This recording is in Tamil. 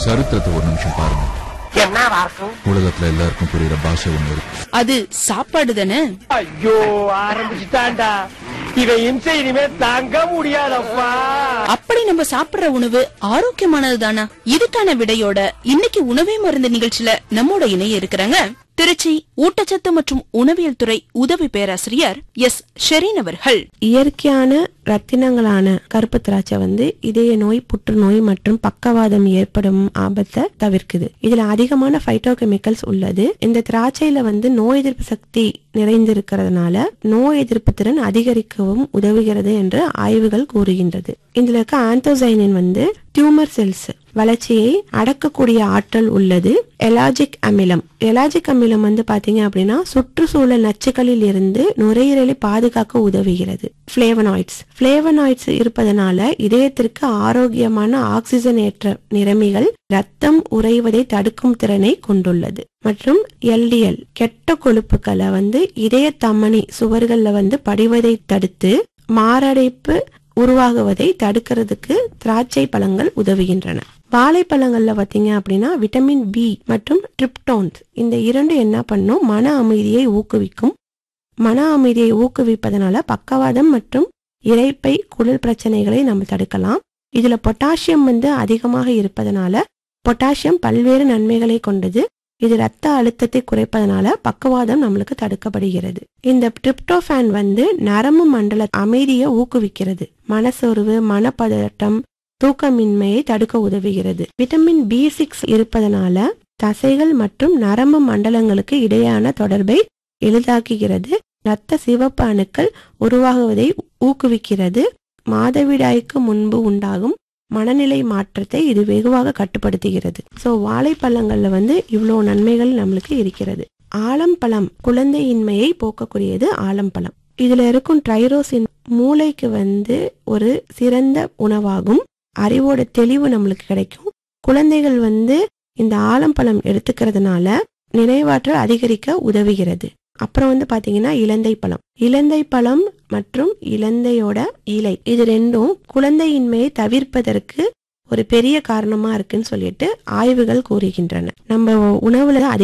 சரித்திரத்தை ஒரு நிமிஷம் பாருங்க என்னவா இருக்கும் உலகத்துல எல்லாருக்கும் புரியுற பாஷை ஒண்ணு இருக்கு அது சாப்பாடு தானே ஐயோ ஆரம்பிச்சுட்டான்டா இவன் இம்சை இனிமே தாங்க முடியாதப்பா அப்படி நம்ம சாப்பிடுற உணவு ஆரோக்கியமானது தானா இதுக்கான விடையோட இன்னைக்கு உணவே மருந்து நிகழ்ச்சியில நம்மோட இணைய இருக்கிறாங்க திருச்சி ஊட்டச்சத்து மற்றும் உணவியல் துறை உதவி பேராசிரியர் எஸ் ஷெரீன் அவர்கள் இயற்கையான ரத்தினங்களான கருப்பு திராட்சை வந்து இதய நோய் புற்றுநோய் மற்றும் பக்கவாதம் ஏற்படும் ஆபத்தை தவிர்க்குது இதுல அதிகமான பைட்டோகெமிக்கல்ஸ் உள்ளது இந்த திராட்சையில வந்து நோய் எதிர்ப்பு சக்தி நிறைந்திருக்கிறதுனால நோய் எதிர்ப்பு திறன் அதிகரிக்கவும் உதவுகிறது என்று ஆய்வுகள் கூறுகின்றது இதுல இருக்க ஆந்தோசைனின் வந்து டியூமர் செல்ஸ் வளர்ச்சியை அடக்கக்கூடிய ஆற்றல் உள்ளது எலாஜிக் அமிலம் எலாஜிக் அமிலம் வந்து பாத்தீங்க அப்படின்னா சுற்றுச்சூழல் நச்சுக்களில் இருந்து நுரையீரலை பாதுகாக்க உதவுகிறது பிளேவனாய்ட்ஸ் பிளேவனாய்ட்ஸ் இருப்பதனால இதயத்திற்கு ஆரோக்கியமான ஆக்சிஜன் ஏற்ற நிறமிகள் ரத்தம் உறைவதை தடுக்கும் திறனை கொண்டுள்ளது மற்றும் எல்டிஎல் கெட்ட கொழுப்புகளை வந்து இதய தமனி சுவர்கள்ல வந்து படிவதை தடுத்து மாரடைப்பு உருவாகுவதை தடுக்கிறதுக்கு திராட்சை பழங்கள் உதவுகின்றன வாழைப்பழங்கள்ல பாத்தீங்க அப்படின்னா விட்டமின் பி மற்றும் ட்ரிப்டோன்ஸ் இந்த இரண்டு என்ன பண்ணும் மன அமைதியை ஊக்குவிக்கும் மன அமைதியை ஊக்குவிப்பதனால பக்கவாதம் மற்றும் இரைப்பை குடல் பிரச்சனைகளை நம்ம தடுக்கலாம் இதுல பொட்டாசியம் வந்து அதிகமாக இருப்பதனால பொட்டாசியம் பல்வேறு நன்மைகளை கொண்டது இது ரத்த அழுத்தத்தை குறைப்பதனால பக்கவாதம் நம்மளுக்கு தடுக்கப்படுகிறது இந்த டிரிப்டோஃபான் வந்து நரம்பு மண்டல அமைதியை ஊக்குவிக்கிறது மனசோர்வு மனப்பதட்டம் தூக்கமின்மையை தடுக்க உதவுகிறது விட்டமின் பி சிக்ஸ் இருப்பதனால தசைகள் மற்றும் நரம்பு மண்டலங்களுக்கு இடையான தொடர்பை எளிதாக்குகிறது இரத்த சிவப்பு அணுக்கள் உருவாகுவதை ஊக்குவிக்கிறது மாதவிடாய்க்கு முன்பு உண்டாகும் மனநிலை மாற்றத்தை இது வெகுவாக கட்டுப்படுத்துகிறது சோ வாழைப்பழங்கள்ல வந்து இவ்வளோ நன்மைகள் நம்மளுக்கு இருக்கிறது ஆலம்பழம் குழந்தையின்மையை போக்கக்கூடியது ஆலம்பழம் இதுல இருக்கும் ட்ரைரோசின் மூளைக்கு வந்து ஒரு சிறந்த உணவாகும் அறிவோட தெளிவு நம்மளுக்கு கிடைக்கும் குழந்தைகள் வந்து இந்த ஆலம்பழம் எடுத்துக்கிறதுனால நினைவாற்றல் அதிகரிக்க உதவுகிறது அப்புறம் வந்து பாத்தீங்கன்னா இலந்தை பழம் இலந்தை பழம் மற்றும் இலந்தையோட இலை இது ரெண்டும் குழந்தையின்மையை தவிர்ப்பதற்கு ஒரு பெரிய காரணமா இருக்குன்னு சொல்லிட்டு ஆய்வுகள் கூறுகின்றன நம்ம உணவுல